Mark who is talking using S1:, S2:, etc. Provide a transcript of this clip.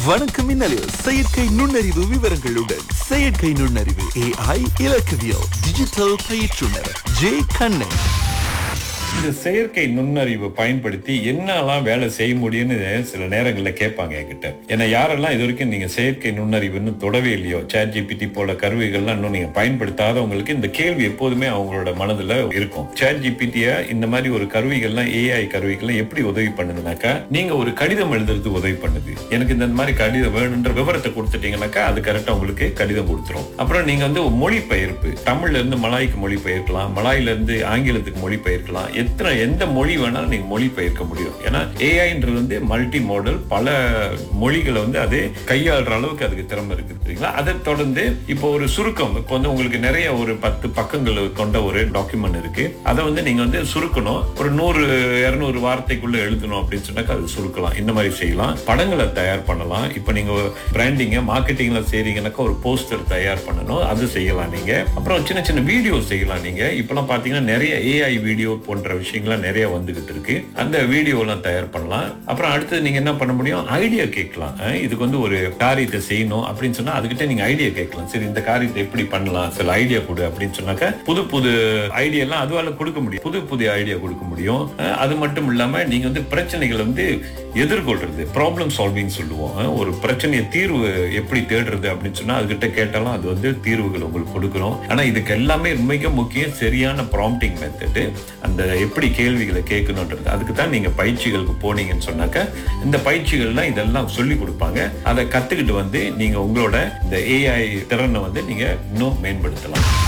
S1: வணக்கம் மின்னலில் செயற்கை நுண்ணறிவு விவரங்களுடன் செயற்கை நுண்ணறிவு ஏஐ இலக்கவியல் டிஜிட்டல் பயிற்றுனர் ஜே கண்ணன்
S2: இந்த செயற்கை நுண்ணறிவை பயன்படுத்தி என்னெல்லாம் வேலை செய்ய முடியும்னு சில நேரங்களில் கேட்பாங்க என்கிட்ட ஏன்னா யாரெல்லாம் இது வரைக்கும் நீங்க செயற்கை நுண்ணறிவுன்னு தொடவே இல்லையோ சேட் ஜிபிடி போல கருவிகள்லாம் இன்னும் நீங்க பயன்படுத்தாதவங்களுக்கு இந்த கேள்வி எப்போதுமே அவங்களோட மனதுல இருக்கும் சேட் ஜிபிடிய இந்த மாதிரி ஒரு கருவிகள்லாம் ஏஐ கருவிகள்லாம் எப்படி உதவி பண்ணுதுனாக்கா நீங்க ஒரு கடிதம் எழுதுறது உதவி பண்ணுது எனக்கு இந்த மாதிரி கடிதம் வேணுன்ற விவரத்தை கொடுத்துட்டீங்கன்னாக்கா அது கரெக்டா உங்களுக்கு கடிதம் கொடுத்துரும் அப்புறம் நீங்க வந்து மொழிபெயர்ப்பு தமிழ்ல இருந்து மலாய்க்கு மொழிபெயர்க்கலாம் மலாயில இருந்து ஆங்கிலத்துக்கு மொழிபெயர்க்கலாம் எத்தனை எந்த மொழி வேணாலும் நீங்க மொழிபெயர்க்க முடியும் ஏன்னா ஏஐன்றது வந்து மல்டி மாடல் பல மொழிகளை வந்து அது கையாளுற அளவுக்கு அதுக்கு திறமை இருக்கு சரிங்களா அதை தொடர்ந்து இப்போ ஒரு சுருக்கம் இப்போ வந்து உங்களுக்கு நிறைய ஒரு பத்து பக்கங்கள் கொண்ட ஒரு டாக்குமெண்ட் இருக்கு அதை வந்து நீங்க வந்து சுருக்கணும் ஒரு நூறு இருநூறு வார்த்தைக்குள்ள எழுதணும் அப்படின்னு சொன்னாக்கா அது சுருக்கலாம் இந்த மாதிரி செய்யலாம் படங்களை தயார் பண்ணலாம் இப்போ நீங்க பிராண்டிங்க மார்க்கெட்டிங்ல செய்றீங்கன்னாக்கா ஒரு போஸ்டர் தயார் பண்ணணும் அது செய்யலாம் நீங்க அப்புறம் சின்ன சின்ன வீடியோ செய்யலாம் நீங்க இப்பெல்லாம் பாத்தீங்கன்னா நிறைய ஏஐ வீடியோ போன்ற விஷயங்கள்லாம் நிறைய வந்துகிட்டு இருக்கு அந்த வீடியோ எல்லாம் தயார் பண்ணலாம் அப்புறம் அடுத்து நீங்க என்ன பண்ண முடியும் ஐடியா கேட்கலாம் அஹ் இதுக்கு வந்து ஒரு காரியத்தை செய்யணும் அப்படின்னு சொன்னா அதுகிட்ட நீங்க ஐடியா கேட்கலாம் சரி இந்த காரியத்தை எப்படி பண்ணலாம் சில ஐடியா கொடு அப்படின்னு சொன்னாக்க புது புது ஐடியா எல்லாம் அதுவால கொடுக்க முடியும் புது புது ஐடியா கொடுக்க முடியும் அஹ் அது மட்டும் இல்லாம நீங்க வந்து பிரச்சனைகள் வந்து எதிர்கொள்றது ப்ராப்ளம் சால்விங் சொல்லுவோம் அஹ் ஒரு பிரச்சனையை தீர்வு எப்படி தேடுறது அப்படின்னு சொன்னா அதுகிட்ட கேட்டாலும் அது வந்து தீர்வுகள் உங்களுக்கு கொடுக்கணும் ஆனா இதுக்கு எல்லாமே மிக முக்கியம் சரியான ப்ராம்ப்டிங் மெத்தடு அந்த எப்படி கேள்விகளை கேட்கணுன்றது அதுக்கு தான் நீங்க பயிற்சிகளுக்கு போனீங்கன்னு சொன்னாக்க இந்த பயிற்சிகள்லாம் இதெல்லாம் சொல்லி கொடுப்பாங்க அதை கத்துக்கிட்டு வந்து நீங்க உங்களோட இந்த ஏஐ திறனை வந்து நீங்க இன்னும் மேம்படுத்தலாம்